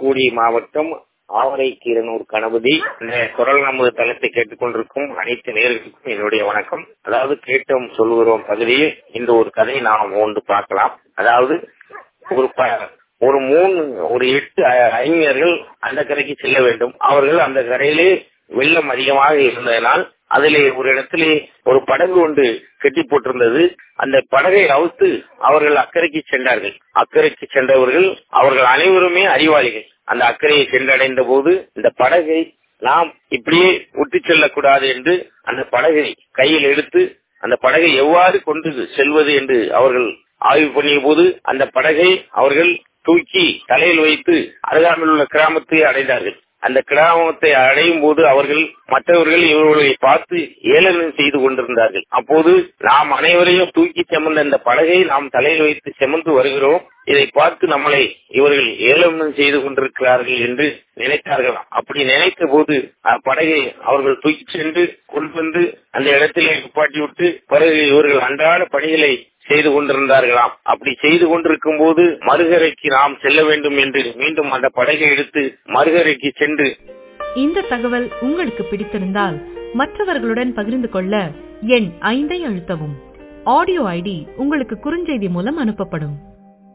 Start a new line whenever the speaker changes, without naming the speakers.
தூத்துக்குடி மாவட்டம் ஆவரை கீரனூர் கணபதி இந்த குரல் நமது தளத்தை கேட்டுக்கொண்டிருக்கும் அனைத்து நேர்களுக்கும் என்னுடைய வணக்கம் அதாவது கேட்டோம் சொல்லுகிறோம் பகுதியில் இந்த ஒரு கதை நாம் ஒன்று பார்க்கலாம் அதாவது ஒரு ப- ஒரு மூணு ஒரு எட்டு அ- அறிஞர்கள் அந்த கரைக்கு செல்ல வேண்டும் அவர்கள் அந்த கரையிலே வெள்ளம் அதிகமாக இருந்ததனால் அதிலே ஒரு இடத்திலே ஒரு படகு ஒன்று கட்டி போட்டிருந்தது அந்த படகை அவுத்து அவர்கள் அக்கறைக்கு சென்றார்கள் அக்கறைக்கு சென்றவர்கள் அவர்கள் அனைவருமே அறிவாளிகள் அந்த அக்கறையை சென்றடைந்த போது இந்த படகை நாம் இப்படியே விட்டு செல்லக்கூடாது என்று அந்த படகை கையில் எடுத்து அந்த படகை எவ்வாறு கொண்டு செல்வது என்று அவர்கள் ஆய்வு பண்ணிய போது அந்த படகை அவர்கள் தூக்கி தலையில் வைத்து அருகாமையில் உள்ள கிராமத்தை அடைந்தார்கள் அந்த கிராமத்தை அடையும் போது அவர்கள் மற்றவர்கள் இவர்களை பார்த்து ஏளனம் செய்து கொண்டிருந்தார்கள் அப்போது நாம் அனைவரையும் தூக்கி செமந்த அந்த படகை நாம் தலையில் வைத்து செமந்து வருகிறோம் இதை பார்த்து நம்மளை இவர்கள் ஏளனம் செய்து கொண்டிருக்கிறார்கள் என்று நினைத்தார்களாம் அப்படி நினைத்த போது அப்படகை அவர்கள் தூக்கி சென்று கொண்டு வந்து அந்த இடத்திலே நிப்பாட்டி விட்டு பிறகு இவர்கள் அன்றாட பணிகளை செய்து கொண்டிருந்தார்களாம் அப்படி செய்து கொண்டிருக்கும் போது மறுகரைக்கு நாம் செல்ல வேண்டும் என்று மீண்டும் அந்த படகை எடுத்து மறுகரைக்கு சென்று
இந்த தகவல் உங்களுக்கு பிடித்திருந்தால் மற்றவர்களுடன் பகிர்ந்து கொள்ள எண் ஐந்தை அழுத்தவும் ஆடியோ ஐடி உங்களுக்கு குறுஞ்செய்தி மூலம் அனுப்பப்படும்